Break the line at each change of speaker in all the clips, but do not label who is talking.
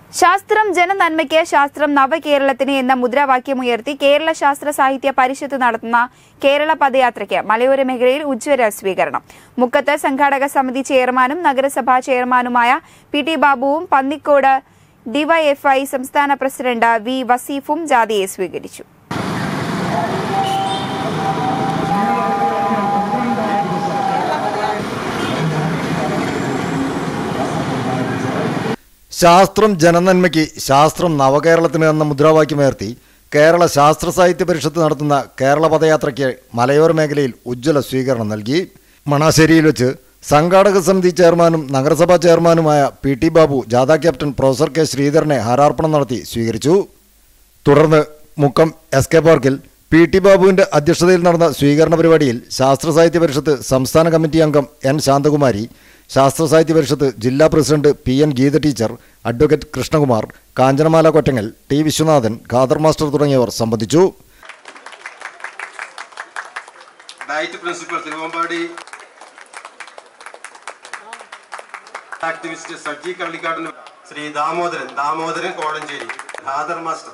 ശാസ്ത്രം ജനനന്മയ്ക്ക് ശാസ്ത്രം നവകേരളത്തിന് എന്ന മുദ്രാവാക്യമുയർത്തി കേരള ശാസ്ത്ര സാഹിത്യ പരിഷത്ത് നടത്തുന്ന കേരള പദയാത്രയ്ക്ക് മലയോര മേഖലയിൽ ഉജ്ജ്വല സ്വീകരണം മുക്കത്ത് സംഘാടക സമിതി ചെയർമാനും നഗരസഭാ ചെയർമാനുമായ പി ടി ബാബുവും പന്നിക്കോട് ഡിവൈഎഫ്ഐ സംസ്ഥാന പ്രസിഡന്റ് വി വസീഫും ജാഥയെ സ്വീകരിച്ചു
ശാസ്ത്രം ജനനന്മയ്ക്ക് ശാസ്ത്രം നവകേരളത്തിന് എന്ന മുദ്രാവാക്യമുയർത്തി കേരള ശാസ്ത്ര സാഹിത്യ പരിഷത്ത് നടത്തുന്ന കേരള പദയാത്രയ്ക്ക് മലയോര മേഖലയിൽ ഉജ്ജ്വല സ്വീകരണം നൽകി മണാശ്ശേരിയിൽ വെച്ച് സംഘാടക സമിതി ചെയർമാനും നഗരസഭാ ചെയർമാനുമായ പി ടി ബാബു ജാഥ ക്യാപ്റ്റൻ പ്രൊഫസർ കെ ശ്രീധരനെ ഹാരാർപ്പണം നടത്തി സ്വീകരിച്ചു തുടർന്ന് മുക്കം എസ് കെ പാർക്കിൽ പി ടി ബാബുവിന്റെ അധ്യക്ഷതയിൽ നടന്ന സ്വീകരണ പരിപാടിയിൽ ശാസ്ത്ര സാഹിത്യ പരിഷത്ത് സംസ്ഥാന കമ്മിറ്റി അംഗം എൻ ശാന്തകുമാരി ശാസ്ത്ര സാഹിത്യ പരിഷത്ത് ജില്ലാ president P N Geetha teacher advocate Krishnakumar Kanchanamala Kottangal T Viswanathan Khader master തുടങ്ങിയവർ സംബന്ധിച്ചു
DIET principal Thiruvambady activist Saji കള്ളിക്കാട്ടിന് ശ്രീ ദാമോദരൻ ദാമോദരൻ കോഴഞ്ചേരി ഖാദർ മാസ്റ്റർ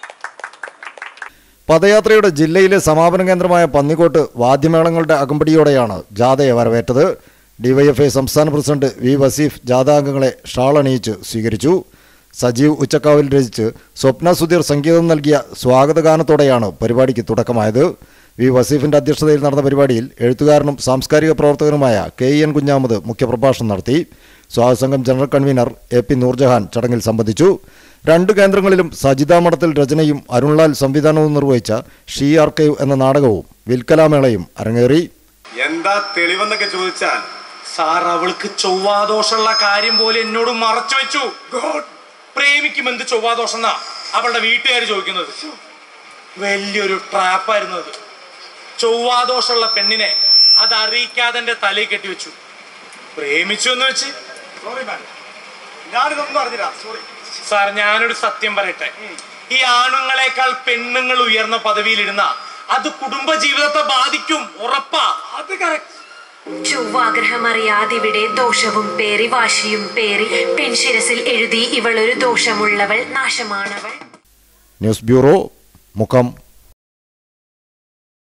പദയാത്രയുടെ ജില്ലയിലെ സമാപന കേന്ദ്രമായ പന്നിക്കോട്ട് വാദ്യമേളങ്ങളുടെ അകമ്പടിയോടെയാണ് ജാഥയെ വരവേറ്റത് ഡിവൈഎഫ്ഐ സംസ്ഥാന പ്രസിഡന്റ് വി വസീഫ് ജാഥാംഗങ്ങളെ ഷാൾ അണിയിച്ച് സ്വീകരിച്ചു സജീവ് ഉച്ചക്കാവിൽ രചിച്ച് സ്വപ്ന സുധീർ സംഗീതം നൽകിയ സ്വാഗതഗാനത്തോടെയാണ് പരിപാടിക്ക് തുടക്കമായത് വി വസീഫിന്റെ അധ്യക്ഷതയിൽ നടന്ന പരിപാടിയിൽ എഴുത്തുകാരനും സാംസ്കാരിക പ്രവർത്തകനുമായ കെ എൻ കുഞ്ഞാമത് മുഖ്യപ്രഭാഷണം നടത്തി സ്വാഗതസംഘം general convener A P Noorjahan ചടങ്ങിൽ സംബന്ധിച്ചു രണ്ട് കേന്ദ്രങ്ങളിലും സജിതാ മഠത്തിൽ രചനയും അരുൺലാൽ സംവിധാനവും നിർവഹിച്ച ഷീ ആർക്കൈവ് എന്ന നാടകവും വിൽക്കലാമേളയും അരങ്ങേറി
എന്താ തെളിവെന്നൊക്കെ ചോദിച്ചാൽ സാർ അവൾക്ക് ചൊവ്വാദോഷമുള്ള കാര്യം പോലെ എന്നോട് മറച്ചു വെച്ചു പ്രേമിക്കും എന്ത് ചൊവ്വാദോഷം എന്നാ അവളുടെ വീട്ടുകാർ ചോദിക്കുന്നത് വലിയൊരു ട്രാപ്പായിരുന്നു അത് ചൊവ്വാദോഷമുള്ള പെണ്ണിനെ അത് അറിയിക്കാതെ എന്റെ തലയിൽ കെട്ടിവെച്ചു പ്രേമിച്ചു എന്ന് വെച്ച്
ഞാനിതൊന്നും അറിഞ്ഞില്ല സോറി
സാർ ഞാനൊരു സത്യം പറയട്ടെ ഈ ആണുങ്ങളെക്കാൾ പെണ്ണുങ്ങൾ ഉയർന്ന പദവിയിലിരുന്ന അത് കുടുംബ ജീവിതത്തെ ബാധിക്കും ഉറപ്പാ
അത് കറക്റ്റ്
ചൊവ്വാഗ്രഹമറിയാതിവിടെ ദോഷവും പേറി വാശിയും പേറി പെൺശിരസിൽ എഴുതി ഇവളൊരു ദോഷമുള്ളവൾ നാശമാണവൾ
ന്യൂസ് ബ്യൂറോ മുഖം